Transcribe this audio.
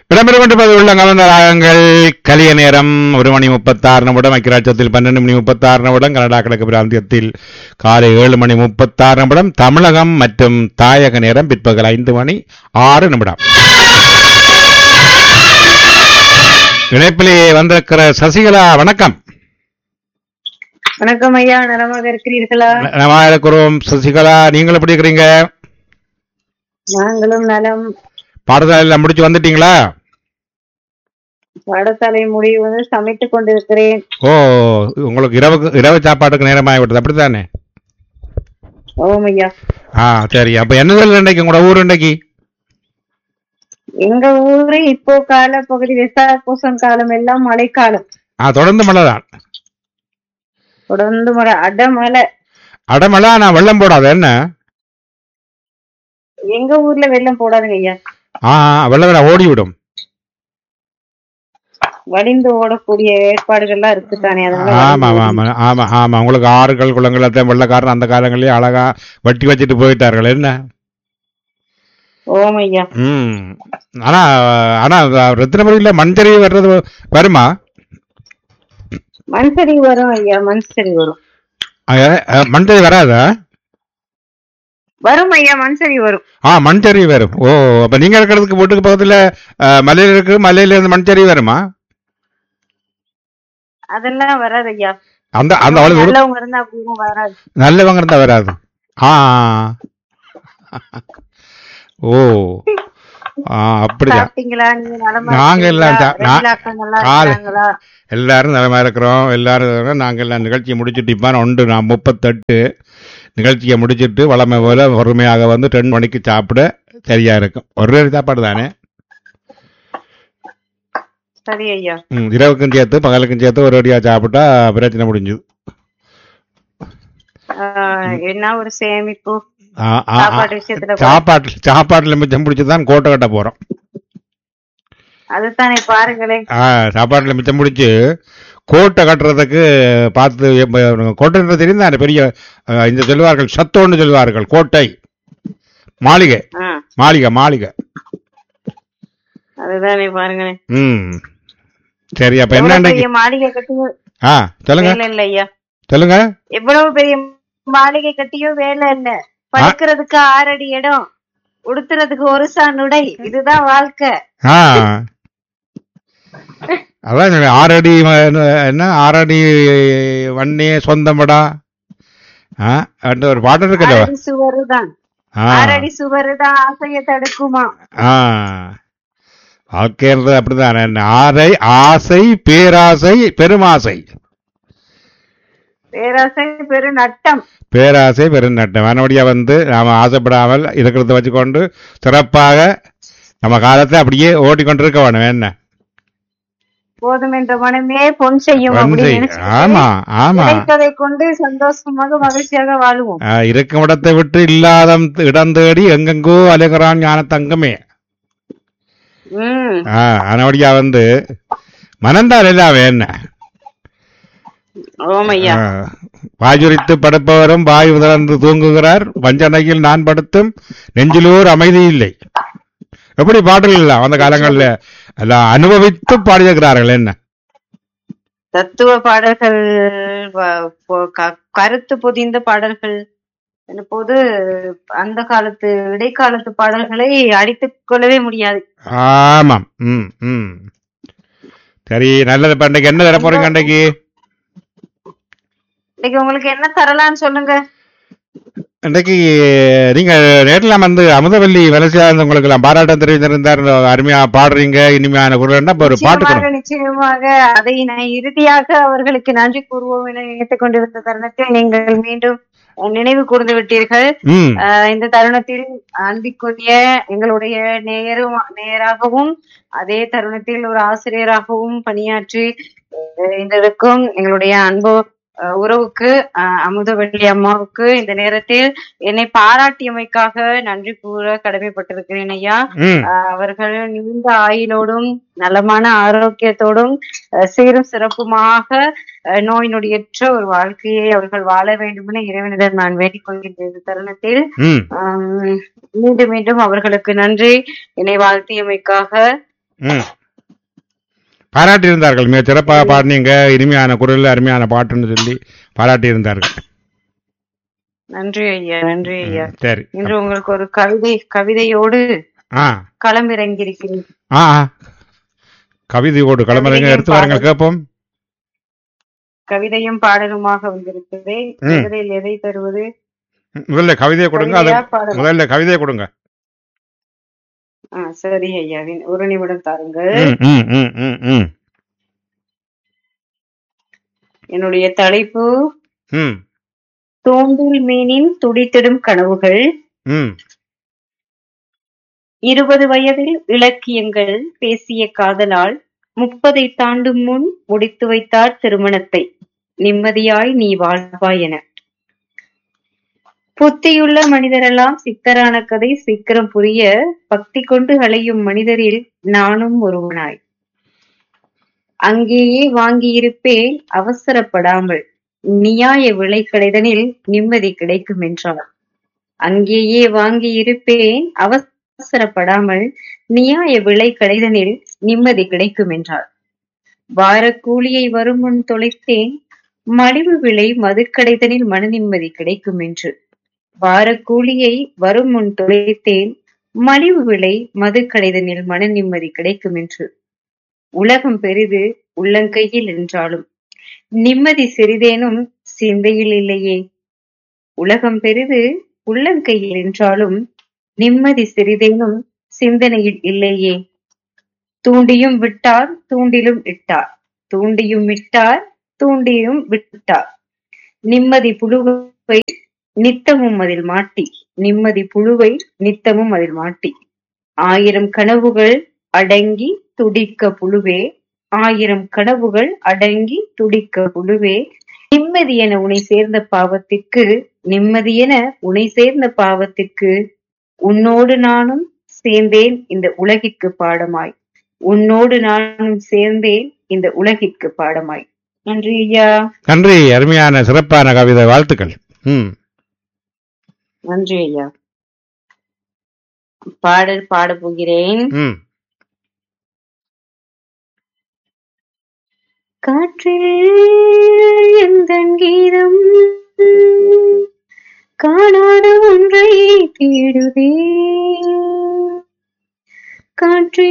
இடம்பெற்றுக் கொண்டிருப்பது உள்ள கலந்த ராகங்கள் கலிய நேரம் ஒரு மணி முப்பத்தாறு நிமிடம் ஐக்கியராட்சத்தில் பன்னெண்டு மணி முப்பத்தாறு நிமிடம் கனடா கிழக்கு பிராந்தியத்தில் காலை ஏழு மணி முப்பத்தாறு நிமிடம் தமிழகம் மற்றும் தாயக நேரம் பிற்பகல் ஐந்து மணி ஆறு நிமிடம் இணைப்பிலே வந்திருக்கிற சசிகலா வணக்கம் வணக்கம் ஐயா நலமாக இருக்கிறீர்களா நலமாக இருக்கிறோம் சசிகலா நீங்கள் எப்படி இருக்கிறீங்க நாங்களும் நலம் பாடசாலை எல்லாம் முடிச்சு வந்துட்டீங்களா பாடசாலை முடிவு வந்து சமைத்துக் கொண்டிருக்கிறேன் ஓ உங்களுக்கு இரவு இரவு சாப்பாட்டுக்கு நேரமாகி விட்டது அப்படித்தானே ஓம் ஐயா ஆ சரி அப்ப என்ன சொல்ல இன்றைக்கு உங்களோட ஊர் இன்றைக்கு எங்க ஊரு இப்போ கால பகுதி விசாகோசம் காலம் எல்லாம் மழைக்காலம் ஆ தொடர்ந்து மழை தான் தொடர்ந்து மழை அடமழை அடமழை நான் வெள்ளம் போடாது என்ன எங்க ஊர்ல வெள்ளம் போடாதுங்க ஐயா ஆ வெள்ளம் வேணா ஓடி விடும் வடிந்து ஓடக்கூடிய ஏற்பாடுகள்லாம் இருக்குதானே அதனால ஆமா வடிந்து ஆமா ஆமா ஆமா உங்களுக்கு ஆறுகள் குளங்கள் எல்லாம் வெள்ளக்காரன் அந்த காலங்களிலே அழகா வட்டி வச்சுட்டு போயிட்டார்கள் என்ன ஓம் ஐயா ம் ஆனா ஆனா ரத்தினபுரியில மஞ்சரி வர்றது வருமா மண் சரிவு வரும் ஐயா மண் சரிவு வரும் மஞ்சரி வராதா வரும் ஐயா மண் சரிவு வரும் ஆ மண்சரி வரும் ஓ அப்ப நீங்க இருக்கிறதுக்கு வீட்டுக்கு பக்கத்துல அஹ், மலையில இருக்கு மலையில இருந்து மண்சரி வருமா அதெல்லாம் வராது ஐயா அந்த அந்த அவ்வளவு தூரம் நல்லவங்க இருந்தா அப்படியும் வராது நல்லவங்க இருந்தா வராது ஆ ஓ ஆ அப்படிதான் சாப்பிட்டீங்களா நீங்க நலமா நாங்க எல்லாம் இருக்கீங்களா? சா- நான் ரஜிலாக்கா நல்லா காலை- இருக்காங்களா எல்லாரும் நலமா இருக்கிறோம் எல்லாரும் இருக்கிறோம். நாங்க எல்லாம் நிகழ்ச்சியை முடிச்சுட்டு இப்போ உண்டு நான் முப்பத்தெட்டு நிகழ்ச்சியை முடிச்சிட்டு வளமை போல பொறுமையாக வந்து ரெண்டு மணிக்கு சாப்பிட சரியா இருக்கும் ஒரு நேரம் சாப்பாடு தானே சரி ஐயா ம், இரவுக்கும் சேர்த்து பகலுக்கும் சேர்த்து ஒரு அடியா சாப்பிட்டா பிரச்சனை முடிஞ்சுது ஆஹ் என்ன ஒரு சேமிப்பு ஆ, ஆ, ஆ. சாப்பாடு விஷயத்துல பா- சாப்பாட்டு சாப்பாட்டுல மிச்சம் பிடிச்சி தான் கோட்டை கட்ட போறோம் அதுதானே பாருங்களேன் ஆ, சாப்பாட்டுல மிச்சம் பிடிச்சி கோட்டை கட்டுறதுக்கு பார்த்து எப்ப- கோட்டை தெரியும் தானே பெரிய அஹ், இந்த சொல்லுவார்கள் சத்தோன்னு சொல்லுவார்கள் கோட்டை மாளிகை ஆ, மாளிகை மாளிகை அதுதானே பாருங்களேன் ம் சரி அப்ப என்ன எவ்வளவு இன்னைக்கு பெரிய மாளிகை கட்டியும் ஆ சொல்லுங்க வேலை இல்ல ஐயா சொல்லுங்க எவ்வளவு பெரிய மாளிகை கட்டியும் வேலை இல்ல படுக்கிறதுக்கு ஆறடி இடம் உடுத்துறதுக்கு ஒரு சான் உடை இதுதான் வாழ்க்கை ஆ அதான் சொன்னேன், ஆறடி ம- என்ன ஆறடி வன்னே சொந்தமடா ஆ அந்த ஒரு பாட்டு இருக்குல்ல ஆறடி சுவரு தான் ஆ ஆறடி சுவரு தான் ஆசைய தடுக்குமா ஆ வாழ்க்கைன்றது அப்படிதான் என்ன ஆசை ஆசை பேராசை பெருமாசை பேராசை பெரு நட்டம் பேராசை பெருநட்டம் மறுபடியா வந்து நாம ஆசைப்படாமல் இருக்கிறத வச்சுக்கொண்டு சிறப்பாக நம்ம காலத்தை அப்படியே ஓட்டிக்கொண்டிருக்க வேணும் என்ன போதும் என்ற மனமே பொன் செய்யும் வந்து அப்படின்னு நினைச்சுக்கிட்டு ஆமா ஆமா கிடைத்ததை கொண்டு சந்தோஷமாக மகிழ்ச்சியாக வாழுவோம் ஆ, இருக்கும் இடத்தை விட்டு இல்லாத இடம் தேடி எங்கெங்கோ அலைகிறான் ஞான தங்கமே உம் ஆ, அதனபடியா வந்து மனந்தால் எல்லாமே என்ன ஓமையா ஆ, வாயுரித்து படுப்பவரும் வாயு திறந்து தூங்குகிறார் வஞ்சனையில் நான் படுத்தும் நெஞ்சிலோர் அமைதி இல்லை எப்படி பாடல்கள் எல்லாம் அந்த காலங்கள்ல எல்லாம் அனுபவித்து பாடியிருக்கிறார்கள் என்ன தத்துவ பாடல்கள் வ- பொ- க- கருத்து பொதிந்த பாடல்கள் போது அந்த காலத்து இடைக்காலத்து பாடல்களை அடித்துக் கொள்ளவே முடியாது ஆமாம் ம் ம் சரி நல்லது இப்ப அன்னைக்கு என்ன தர போறீங்க அன்னைக்கு இன்னைக்கு உங்களுக்கு என்ன தரலாம்னு சொல்லுங்க இன்றைக்கு நீங்க நேரில் வந்து அமுதவல்லி வலசியா உங்களுக்கு எல்லாம் பாராட்டம் தெரிவித்திருந்தார் அருமையா பாடுறீங்க இனிமையான குரல் இப்ப ஒரு பாட்டுக்கணும் நிச்சயமாக நிச்சயமாக அதை நான் இறுதியாக அவர்களுக்கு நன்றி கூறுவோம் என நினைத்துக் கொண்டிருந்த தருணத்தில் நீங்கள் மீண்டும் நினைவு கூர்ந்து விட்டீர்கள் ம் ஆஹ் இந்த தருணத்தில் அன்பிற்குரிய எங்களுடைய நேரும் நேராகவும் அதே தருணத்தில் ஒரு ஆசிரியராகவும் பணியாற்றி அஹ் இந்த இருக்கும் எங்களுடைய அன்பு அஹ் உறவுக்கு அஹ் அமுதவள்ளி அம்மாவுக்கு இந்த நேரத்தில் என்னை பாராட்டியமைக்காக நன்றி கூற கடமைப்பட்டிருக்கிறேன் ஐயா ம் ஆஹ் அவர்கள் நீண்ட ஆயுளோடும் நலமான ஆரோக்கியத்தோடும் அஹ் சீரும் சிறப்புமாக அஹ் நோய் நொடியற்ற ஒரு வாழ்க்கையை அவர்கள் வாழ வேண்டும் என இறைவனிடம் நான் வேண்டிக் கொள்கின்ற இந்த தருணத்தில் ம் ஆம், மீண்டும் மீண்டும் அவர்களுக்கு நன்றி என்னை வாழ்த்தியமைக்காக ம் பாராட்டி இருந்தார்கள் மிக சிறப்பாக பாடினீங்க இனிமையான குரல் அருமையான பாட்டுன்னு சொல்லி பாராட்டி இருந்தார்கள் நன்றி ஐயா நன்றி ஐயா ம், சரி இன்று உங்களுக்கு ஒரு கவிதை கவிதையோடு ஆ களமிறங்கியிருக்கிறேன் ஆ ஆ. கவிதையோடு கிளம்புறீங்க கவிதையும் எடுத்து வாருங்கள் பாடல். கேட்போம் கவிதையும் பாடலுமாக வந்திருக்கிறது ம். முதலில் எதை தருவது ம், முதல்ல கவிதையை கொடுங்க அது கவிதையா பாடலா? முதல்ல கவிதையை கொடுங்க ஆ, சரி ஐயாவின் ஒரு நிமிடம் தாருங்கள் ம், ம், ம், ம், ம், என்னுடைய தலைப்பு ம், தூண்டில் மீனின் துடித்திடும் கனவுகள் ம், இருபது வயதில் இலக்கியங்கள் பேசிய காதலால் முப்பதை தாண்டும் முன் முடித்து வைத்தார் திருமணத்தை நிம்மதியாய் நீ வாழ்வாய் என புத்தியுள்ள மனிதரெல்லாம் சித்தரான கதை சீக்கிரம் புரிய பக்தி கொண்டு அலையும் மனிதரில் நானும் ஒருவனாய் அங்கேயே வாங்கியிருப்பேன் அவசரப்படாமல் நியாய விலை கிடைதனில் நிம்மதி கிடைக்கும் என்றார் அங்கேயே வாங்கியிருப்பேன் அவசரப்படாமல் நியாய விலை கிடைதனில் நிம்மதி கிடைக்கும் என்றார் வார கூலியை வரும் முன் தொலைத்தேன் மலிவு விலை மதுக்கடைதனில் மன நிம்மதி கிடைக்கும் என்று வார கூலியை வரும் முன் தொலைத்தேன் மலிவு விலை மதுக்கடைதனில் மன நிம்மதி கிடைக்கும் என்று உலகம் பெரிது உள்ளங்கையில் என்றாலும் நிம்மதி சிறிதேனும் சிந்தையில் இல்லையே உலகம் பெரிது உள்ளங்கையில் என்றாலும் நிம்மதி சிறிதேனும் சிந்தனையில் இல்லையே தூண்டியும் விட்டார் தூண்டிலும் இட்டார் தூண்டியும் விட்டார் தூண்டியும் விட்டார் நிம்மதி புழுவை நித்தமும் அதில் மாட்டி நிம்மதி புழுவை நித்தமும் அதில் மாட்டி ஆயிரம் கனவுகள் அடங்கி துடிக்க புழுவே ஆயிரம் கனவுகள் அடங்கி துடிக்க புழுவே நிம்மதி என உனை சேர்ந்த பாவத்திற்கு நிம்மதி என உனை சேர்ந்த பாவத்திற்கு உன்னோடு நானும் சேர்ந்தேன் இந்த உலகிற்கு பாடமாய் உன்னோடு நானும் சேர்ந்தேன் இந்த உலகிற்கு பாடமாய் நன்றி ஐயா நன்றி அருமையான சிறப்பான கவிதை வாழ்த்துக்கள் ம் நன்றி ஐயா பாடல் பாடப் போகிறேன் ம் காற்றில் எந்தன் கீதம் காணாத ஒன்றை தேடுதே காற்றில்